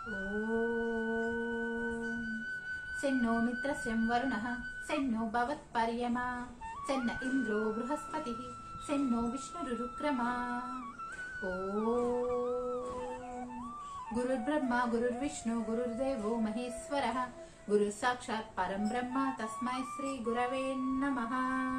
ఓం సెన్నో మిత్రస్యం వరుణః సెన్నో భవత్పర్యమా సెన్న ఇంద్రో బృహస్పతి సెన్నో విష్ణురుక్రమా ఓం గురుర్బ్రహ్మ గురుర్విష్ణు గురుర్దేవో మహేశ్వరः గురు సాక్షాత్ పరం బ్రహ్మ తస్మై శ్రీ గురవే నమః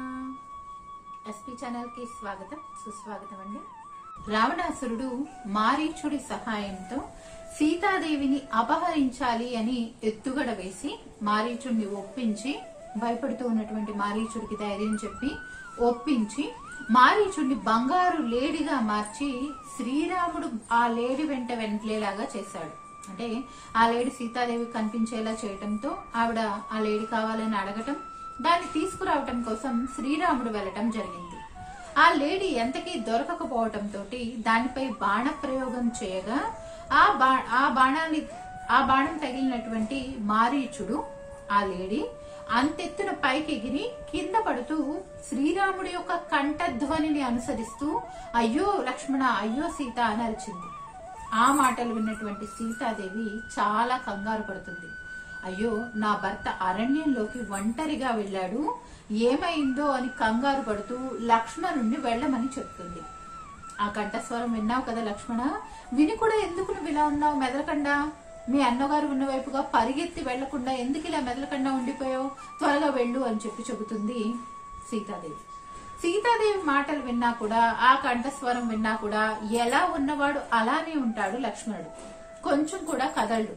ఎస్పీ ఛానల్ కి స్వాగతం సుస్వాగతం అండి రావణాసురుడు మారీచుడి సహాయంతో సీతాదేవిని అపహరించాలి అని ఎత్తుగడ వేసి మారీచుడిని ఒప్పించి భయపడుతూ ఉన్నటువంటి మారీచుడికి ధైర్యం చెప్పి ఒప్పించి మారీచుడిని బంగారు లేడిగా మార్చి శ్రీరాముడు ఆ లేడి వెంట వెంటలేలాగా చేశాడు అంటే ఆ లేడి సీతాదేవి కనిపించేలా చేయటంతో ఆవిడ ఆ లేడి కావాలని అడగటం దాన్ని తీసుకురావటం కోసం శ్రీరాముడు వెళ్ళటం జరిగింది ఆ లేడీ ఎంతకీ దొరకకపోవటంతో దానిపై బాణ ప్రయోగం చేయగా ఆ బా ఆ బాణాన్ని ఆ బాణం తగిలినటువంటి మారీచుడు ఆ లేడీ అంతెత్తున పైకి ఎగిరి కింద పడుతూ శ్రీరాముడి యొక్క కంఠధ్వనిని అనుసరిస్తూ అయ్యో లక్ష్మణ అయ్యో సీత అని అరిచింది ఆ మాటలు విన్నటువంటి సీతాదేవి చాలా కంగారు పడుతుంది అయ్యో నా భర్త అరణ్యంలోకి ఒంటరిగా వెళ్ళాడు ఏమైందో అని కంగారు పడుతూ లక్ష్మణుణ్ణి వెళ్ళమని చెప్తుంది ఆ కంఠస్వరం విన్నావు కదా లక్ష్మణ విని కూడా ఎందుకు నువ్వు ఇలా ఉన్నావు మెదలకుండా మీ అన్నగారు ఉన్న వైపుగా పరిగెత్తి వెళ్లకుండా ఎందుకు ఇలా మెదలకుండా ఉండిపోయావు త్వరగా వెళ్ళు అని చెప్పి చెబుతుంది సీతాదేవి సీతాదేవి మాటలు విన్నా కూడా ఆ కంఠస్వరం విన్నా కూడా ఎలా ఉన్నవాడు అలానే ఉంటాడు లక్ష్మణుడు కొంచెం కూడా కదలడు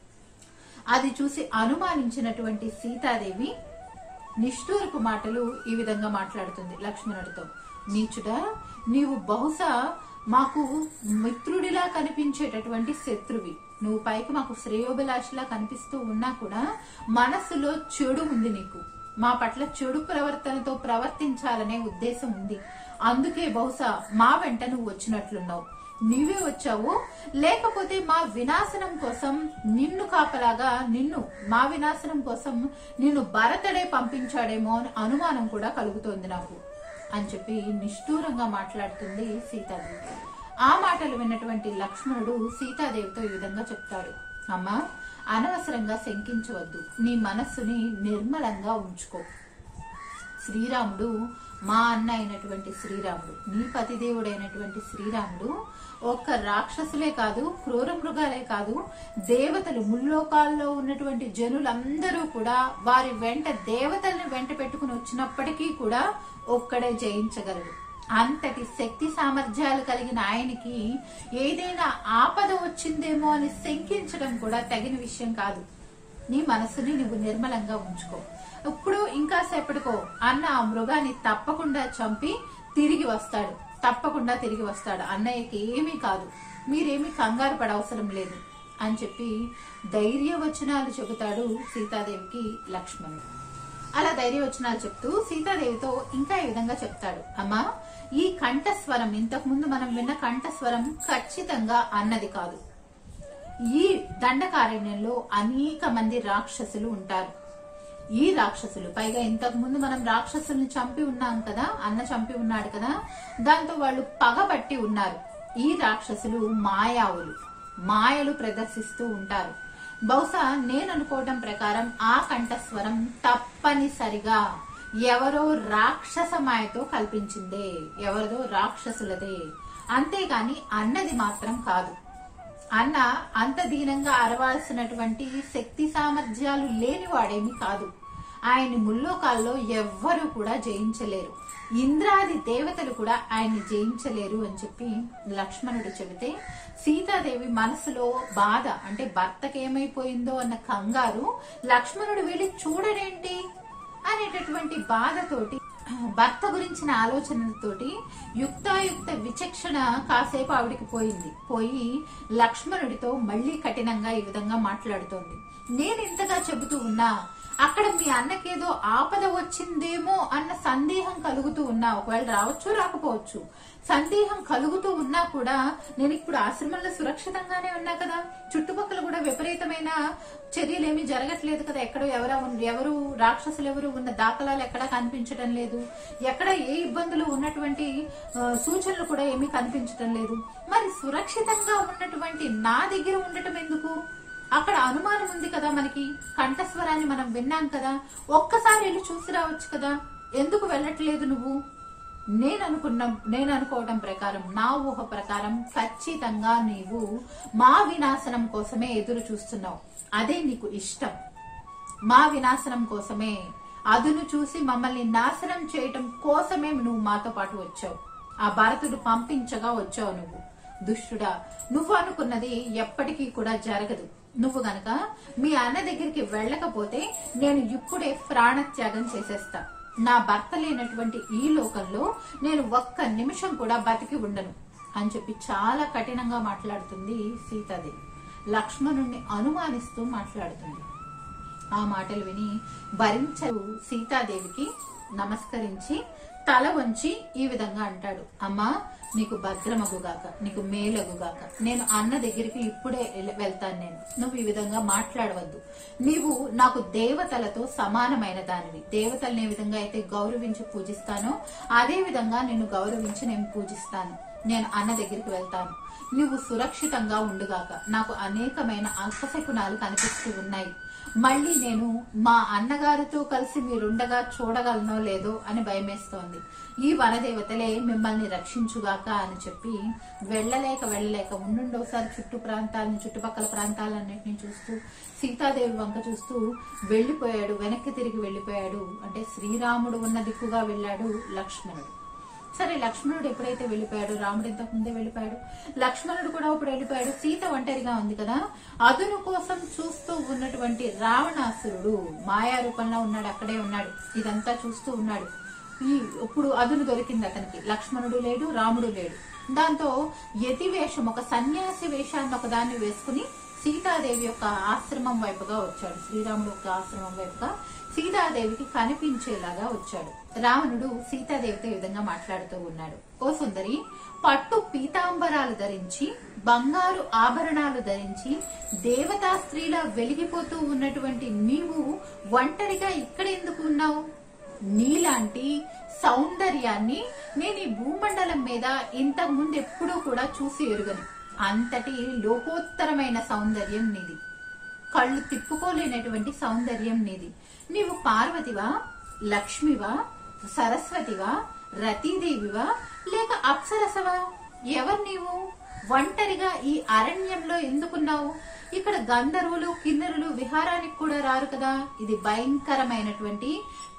అది చూసి అనుమానించినటువంటి సీతాదేవి నిష్ఠూరపు మాటలు ఈ విధంగా మాట్లాడుతుంది లక్ష్మణుడితో నీచుడా నీవు బహుశా మాకు మిత్రుడిలా కనిపించేటటువంటి శత్రువి నువ్వు పైకి మాకు శ్రేయోభిలాషిలా కనిపిస్తూ ఉన్నా కూడా మనస్సులో చెడు ఉంది నీకు మా పట్ల చెడు ప్రవర్తనతో ప్రవర్తించాలనే ఉద్దేశం ఉంది అందుకే బహుశా మా వెంట నువ్వు వచ్చినట్లున్నావు నీవే వచ్చావు లేకపోతే మా వినాశనం కోసం నిన్ను కాపలాగా నిన్ను మా వినాశనం కోసం నిన్ను భరతడే పంపించాడేమో అని అనుమానం కూడా కలుగుతోంది నాకు అని చెప్పి నిష్ఠూరంగా మాట్లాడుతుంది సీతాదేవి ఆ మాటలు విన్నటువంటి లక్ష్మణుడు సీతాదేవితో ఈ విధంగా చెప్తాడు అమ్మా అనవసరంగా శంకించవద్దు నీ మనస్సుని నిర్మలంగా ఉంచుకో శ్రీరాముడు మా అన్న అయినటువంటి శ్రీరాముడు నీ పతిదేవుడైనటువంటి శ్రీరాముడు ఒక్క రాక్షసులే కాదు క్రూర మృగాలే కాదు దేవతలు ముల్లోకాల్లో ఉన్నటువంటి జనులందరూ కూడా వారి వెంట దేవతల్ని వెంట పెట్టుకుని వచ్చినప్పటికీ కూడా ఒక్కడే జయించగలడు అంతటి శక్తి సామర్థ్యాలు కలిగిన ఆయనకి ఏదైనా ఆపద వచ్చిందేమో అని శంకించడం కూడా తగిన విషయం కాదు నీ మనసుని నువ్వు నిర్మలంగా ఉంచుకో ఇప్పుడు ఇంకా సేపటికో అన్న ఆ మృగాన్ని తప్పకుండా చంపి తిరిగి వస్తాడు తప్పకుండా తిరిగి వస్తాడు అన్నయ్యకి ఏమీ కాదు మీరేమీ కంగారు పడవసరం లేదు అని చెప్పి ధైర్యవచనాలు చెబుతాడు సీతాదేవికి లక్ష్మణుడు అలా ధైర్యవచనాలు చెప్తూ సీతాదేవితో ఇంకా ఈ విధంగా చెప్తాడు అమ్మా ఈ కంఠస్వరం ఇంతకు ముందు మనం విన్న కంఠస్వరం ఖచ్చితంగా అన్నది కాదు ఈ దండకారణ్యంలో అనేక మంది రాక్షసులు ఉంటారు ఈ రాక్షసులు పైగా ఇంతకు ముందు మనం రాక్షసుల్ని చంపి ఉన్నాం కదా అన్న చంపి ఉన్నాడు కదా దాంతో వాళ్ళు పగబట్టి ఉన్నారు ఈ రాక్షసులు మాయావులు మాయలు ప్రదర్శిస్తూ ఉంటారు బహుశా నేను అనుకోవటం ప్రకారం ఆ కంఠస్వరం తప్పనిసరిగా ఎవరో రాక్షస మాయతో కల్పించిందే ఎవరిదో రాక్షసులదే అంతేగాని అన్నది మాత్రం కాదు అన్న అంత దీనంగా అరవాల్సినటువంటి శక్తి సామర్థ్యాలు లేనివాడేమి కాదు ఆయన ముల్లోకాల్లో ఎవ్వరూ కూడా జయించలేరు ఇంద్రాది దేవతలు కూడా ఆయన్ని జయించలేరు అని చెప్పి లక్ష్మణుడు చెబితే సీతాదేవి మనసులో బాధ అంటే భర్తకి ఏమైపోయిందో అన్న కంగారు లక్ష్మణుడు వెళ్ళి చూడడేంటి అనేటటువంటి బాధతోటి భర్త గురించిన ఆలోచనలతోటి యుక్తాయుక్త విచక్షణ కాసేపు ఆవిడికి పోయింది పోయి లక్ష్మణుడితో మళ్ళీ కఠినంగా ఈ విధంగా మాట్లాడుతోంది నేను ఇంతగా చెబుతూ ఉన్నా అక్కడ మీ అన్నకేదో ఆపద వచ్చిందేమో అన్న సందేహం కలుగుతూ ఉన్నా ఒకవేళ రావచ్చు రాకపోవచ్చు సందేహం కలుగుతూ ఉన్నా కూడా నేను ఇప్పుడు ఆశ్రమంలో సురక్షితంగానే ఉన్నా కదా చుట్టుపక్కల కూడా విపరీతమైన చర్యలు ఏమీ జరగట్లేదు కదా ఎక్కడో ఎవరో ఉన్న- ఎవరు రాక్షసులు ఎవరు ఉన్న దాఖలాలు ఎక్కడా కనిపించడం లేదు ఎక్కడ ఏ ఇబ్బందులు ఉన్నటువంటి ఆ, సూచనలు కూడా ఏమీ కనిపించడం లేదు మరి సురక్షితంగా ఉన్నటువంటి నా దగ్గర ఉండటం ఎందుకు అక్కడ అనుమానం ఉంది కదా మనకి కంఠస్వరాన్ని మనం విన్నాం కదా ఒక్కసారి వెళ్ళి చూసి రావచ్చు కదా ఎందుకు వెళ్ళట్లేదు నువ్వు నేను అనుకున్న నేను అనుకోవటం ప్రకారం నా ఊహ ప్రకారం ఖచ్చితంగా నీవు మా వినాశనం కోసమే ఎదురు చూస్తున్నావు అదే నీకు ఇష్టం మా వినాశనం కోసమే అదును చూసి మమ్మల్ని నాశనం చేయటం కోసమే నువ్వు మాతో పాటు వచ్చావు ఆ భరతుడు పంపించగా వచ్చావు నువ్వు దుష్టుడా నువ్వు అనుకున్నది ఎప్పటికీ కూడా జరగదు నువ్వు గనక మీ అన్న దగ్గరికి వెళ్ళకపోతే నేను ఇప్పుడే ప్రాణత్యాగం చేసేస్తా నా భర్త లేనటువంటి ఈ లోకంలో నేను ఒక్క నిమిషం కూడా బతికి ఉండను అని చెప్పి చాలా కఠినంగా మాట్లాడుతుంది సీతాదేవి లక్ష్మణుణ్ణి అనుమానిస్తూ మాట్లాడుతుంది ఆ మాటలు విని భరించరు సీతాదేవికి నమస్కరించి తల వంచి ఈ విధంగా అంటాడు అమ్మా నీకు భద్రమగుగాక నీకు మేలగుగాక నేను అన్న దగ్గరికి ఇప్పుడే ఎల్- వెళ్తాను నేను నువ్వు ఈ విధంగా మాట్లాడవద్దు నీవు నాకు దేవతలతో సమానమైన దానివి దేవతల్ని ఏ విధంగా అయితే గౌరవించి పూజిస్తానో అదే విధంగా నిన్ను గౌరవించి నేను పూజిస్తాను నేను అన్న దగ్గరికి వెళ్తాను నువ్వు సురక్షితంగా ఉండుగాక నాకు అనేకమైన అల్పశకునాలు కనిపిస్తూ ఉన్నాయి మళ్ళీ నేను మా అన్నగారితో కలిసి మీరుండగా చూడగలనో లేదో అని భయమేస్తోంది ఈ వనదేవతలే మిమ్మల్ని రక్షించుగాక అని చెప్పి వెళ్ళలేక వెళ్ళలేక ఉండుండి ఒకసారి చుట్టూ ప్రాంతాలను చుట్టుపక్కల ప్రాంతాలన్నింటినీ చూస్తూ సీతాదేవి వంక చూస్తూ వెళ్ళిపోయాడు వెనక్కి తిరిగి వెళ్ళిపోయాడు అంటే శ్రీరాముడు ఉన్న దిక్కుగా వెళ్ళాడు లక్ష్మణుడు సరే లక్ష్మణుడు ఎప్పుడైతే వెళ్ళిపోయాడు రాముడు ఇంతకు ముందే వెళ్ళిపోయాడు లక్ష్మణుడు కూడా ఇప్పుడు వెళ్ళిపోయాడు సీత ఒంటరిగా ఉంది కదా అదును కోసం చూస్తూ ఉన్నటువంటి రావణాసురుడు మాయా రూపంలో ఉన్నాడు అక్కడే ఉన్నాడు ఇదంతా చూస్తూ ఉన్నాడు ఈ ఇప్పుడు అదును దొరికింది అతనికి లక్ష్మణుడు లేడు రాముడు లేడు దాంతో యతి వేషం ఒక సన్యాసి వేషాన్ని ఒకదాన్ని వేసుకుని సీతాదేవి యొక్క ఆశ్రమం వైపుగా వచ్చాడు శ్రీరాముడు యొక్క ఆశ్రమం వైపుగా సీతాదేవికి కనిపించేలాగా వచ్చాడు రావణుడు సీతాదేవితో ఈ విధంగా మాట్లాడుతూ ఉన్నాడు ఓ సుందరి పట్టు పీతాంబరాలు ధరించి బంగారు ఆభరణాలు ధరించి దేవతా స్త్రీల వెలిగిపోతూ ఉన్నటువంటి నీవు ఒంటరిగా ఇక్కడ ఎందుకు ఉన్నావు నీలాంటి సౌందర్యాన్ని నేను ఈ భూమండలం మీద ఇంతకు ముందు ఎప్పుడూ కూడా చూసి ఎరుగను అంతటి లోకోత్తరమైన సౌందర్యం నీది కళ్ళు తిప్పుకోలేనటువంటి సౌందర్యం నీది నీవు పార్వతివా లక్ష్మివా సరస్వతివా రతీదేవివా లేక అప్సరసవా ఎవరు నీవు ఒంటరిగా ఈ అరణ్యంలో ఎందుకున్నావు ఇక్కడ గంధర్వులు కిన్నెరులు విహారానికి కూడా రారు కదా ఇది భయంకరమైనటువంటి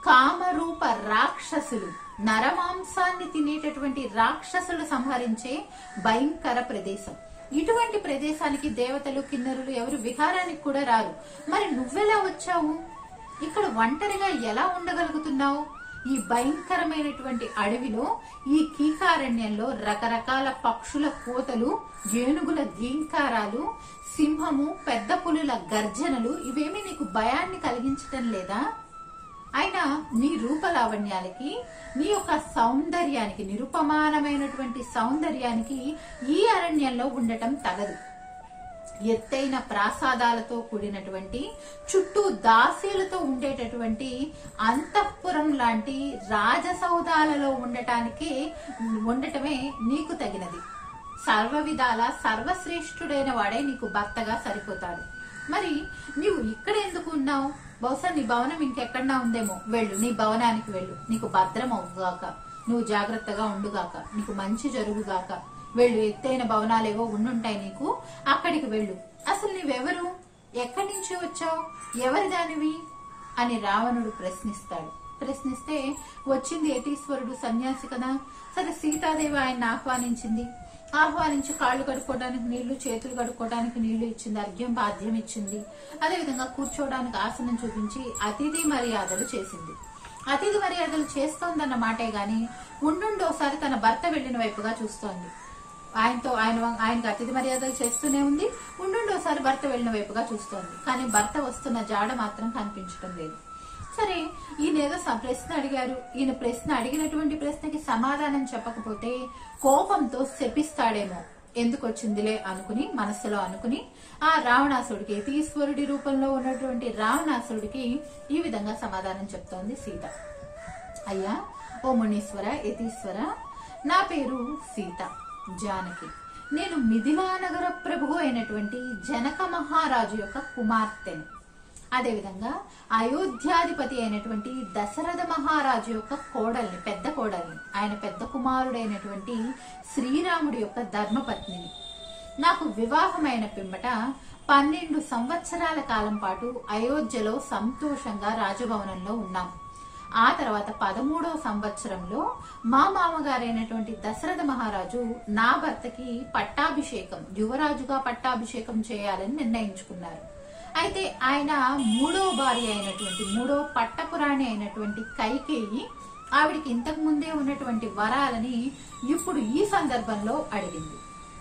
కామరూప రాక్షసులు నరమాంసాన్ని తినేటటువంటి రాక్షసులు సంహరించే భయంకర ప్రదేశం ఇటువంటి ప్రదేశానికి దేవతలు కిన్నెరులు ఎవరు విహారానికి కూడా రారు మరి నువ్వెలా వచ్చావు ఇక్కడ ఒంటరిగా ఎలా ఉండగలుగుతున్నావు ఈ భయంకరమైనటువంటి అడవిలో ఈ కీకారణ్యంలో రకరకాల పక్షుల కోతలు ఏనుగుల గీంకారాలు సింహము పెద్ద పులుల గర్జనలు ఇవేమీ నీకు భయాన్ని కలిగించటం లేదా అయినా నీ రూపలావణ్యాలకి నీ యొక్క సౌందర్యానికి నిరుపమానమైనటువంటి సౌందర్యానికి ఈ అరణ్యంలో ఉండటం తగదు ఎత్తైన ప్రాసాదాలతో కూడినటువంటి చుట్టూ దాసీలతో ఉండేటటువంటి అంతఃపురం లాంటి రాజసౌధాలలో ఉండటానికి ఉండటమే నీకు తగినది సర్వ విధాల సర్వశ్రేష్ఠుడైన వాడే నీకు భర్తగా సరిపోతాడు మరి నీవు ఇక్కడ ఎందుకు ఉన్నావు బహుశా నీ భవనం ఇంకెక్కడన్నా ఉందేమో వెళ్ళు నీ భవనానికి వెళ్ళు నీకు భద్రం అవుగాక నువ్వు జాగ్రత్తగా ఉండుగాక నీకు మంచి జరుగుగాక వెళ్ళు ఎత్తైన భవనాలేవో ఉండుంటాయి నీకు అక్కడికి వెళ్ళు అసలు నీవెవరు ఎక్కడి నుంచి వచ్చావు ఎవరి దానివి అని రావణుడు ప్రశ్నిస్తాడు ప్రశ్నిస్తే వచ్చింది యతీశ్వరుడు సన్యాసి కదా సరే సీతాదేవి ఆయన ఆహ్వానించింది ఆహ్వానించి కాళ్ళు కడుక్కోవడానికి నీళ్లు చేతులు కడుక్కోవడానికి నీళ్లు ఇచ్చింది అర్ఘ్యం బాధ్యం ఇచ్చింది అదేవిధంగా కూర్చోవడానికి ఆసనం చూపించి అతిథి మర్యాదలు చేసింది అతిథి మర్యాదలు చేస్తోందన్న మాటే గాని ఉండుండి ఒకసారి తన భర్త వెళ్లిన వైపుగా చూస్తోంది ఆయనతో ఆయన ఆయనకు అతిథి మర్యాదలు చేస్తూనే ఉంది ఉండుండి ఒకసారి భర్త వెళ్ళిన వైపుగా చూస్తోంది కానీ భర్త వస్తున్న జాడ మాత్రం కనిపించడం లేదు సరే ఈయన ఏదో స- ప్రశ్న అడిగారు ఈయన ప్రశ్న అడిగినటువంటి ప్రశ్నకి సమాధానం చెప్పకపోతే కోపంతో శపిస్తాడేమో ఎందుకు వచ్చిందిలే అనుకుని మనస్సులో అనుకుని ఆ రావణాసుడికి యతీశ్వరుడి రూపంలో ఉన్నటువంటి రావణాసుడికి ఈ విధంగా సమాధానం చెప్తోంది సీత అయ్యా ఓ మునీశ్వర యతీశ్వర నా పేరు సీత జానకి నేను మిథిలానగర ప్రభు అయినటువంటి జనక మహారాజు యొక్క కుమార్తెని అదేవిధంగా అయోధ్యాధిపతి అయినటువంటి దశరథ మహారాజు యొక్క కోడల్ని పెద్ద కోడల్ని ఆయన పెద్ద కుమారుడైనటువంటి శ్రీరాముడి యొక్క ధర్మపత్నిని నాకు వివాహమైన పిమ్మట పన్నెండు సంవత్సరాల కాలం పాటు అయోధ్యలో సంతోషంగా రాజభవనంలో ఉన్నాం ఆ తర్వాత పదమూడవ సంవత్సరంలో మా మామగారైనటువంటి దశరథ మహారాజు నా భర్తకి పట్టాభిషేకం యువరాజుగా పట్టాభిషేకం చేయాలని నిర్ణయించుకున్నారు అయితే ఆయన మూడో భార్య అయినటువంటి మూడో పట్టపురాణి అయినటువంటి కైకేయి ఆవిడికి ఇంతకు ముందే ఉన్నటువంటి వరాలని ఇప్పుడు ఈ సందర్భంలో అడిగింది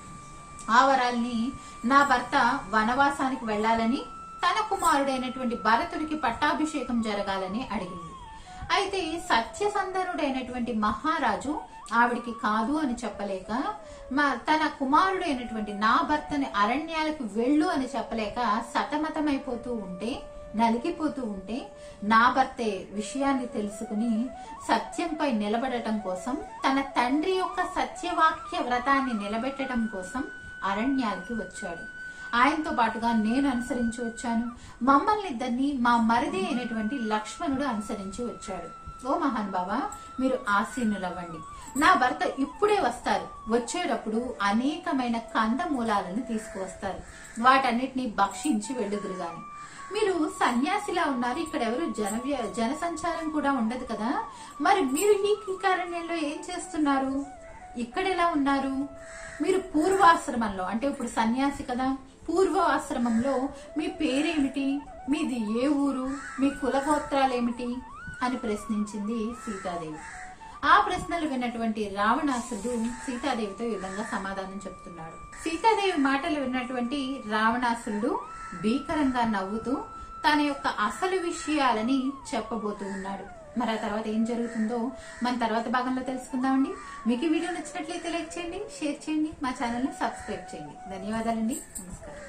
ఆ వరాల్ని నా భర్త వనవాసానికి వెళ్ళాలని తన కుమారుడైనటువంటి భరతుడికి పట్టాభిషేకం జరగాలని అడిగింది అయితే సత్యసంధనుడైనటువంటి మహారాజు ఆవిడికి కాదు అని చెప్పలేక మా తన కుమారుడైనటువంటి నా భర్తని అరణ్యాలకు వెళ్ళు అని చెప్పలేక సతమతమైపోతూ ఉంటే నలిగిపోతూ ఉంటే నా భర్తే విషయాన్ని తెలుసుకుని సత్యంపై నిలబడటం కోసం తన తండ్రి యొక్క సత్యవాక్య వ్రతాన్ని నిలబెట్టడం కోసం అరణ్యాలకి వచ్చాడు ఆయనతో పాటుగా నేను అనుసరించి వచ్చాను మమ్మల్ని ఇద్దరిని మా మరిది అయినటువంటి లక్ష్మణుడు అనుసరించి వచ్చాడు ఓ మహాన్ బాబా మీరు ఆసీనులవ్వండి నా భర్త ఇప్పుడే వస్తారు వచ్చేటప్పుడు అనేకమైన కందమూలాలను తీసుకువస్తారు వాటన్నిటిని భక్షించి వెళ్ళుదురు గాని మీరు సన్యాసిలా ఉన్నారు ఇక్కడ ఎవరు జన జనసంచారం కూడా ఉండదు కదా మరి మీరు ఈ కీకారణ్యంలో ఏం చేస్తున్నారు ఇక్కడ ఎలా ఉన్నారు మీరు పూర్వాశ్రమంలో అంటే ఇప్పుడు సన్యాసి కదా పూర్వ ఆశ్రమంలో మీ పేరేమిటి మీది ఏ ఊరు మీ కులగోత్రాలేమిటి అని ప్రశ్నించింది సీతాదేవి ఆ ప్రశ్నలు విన్నటువంటి రావణాసుడు సీతాదేవితో ఈ విధంగా సమాధానం చెప్తున్నాడు సీతాదేవి మాటలు విన్నటువంటి రావణాసురుడు భీకరంగా నవ్వుతూ తన యొక్క అసలు విషయాలని చెప్పబోతూ ఉన్నాడు మరి ఆ తర్వాత ఏం జరుగుతుందో మన తర్వాత భాగంలో తెలుసుకుందామండి మీకు ఈ వీడియో నచ్చినట్లయితే లైక్ చేయండి షేర్ చేయండి మా ఛానల్ని సబ్స్క్రైబ్ చేయండి ధన్యవాదాలండి నమస్కారం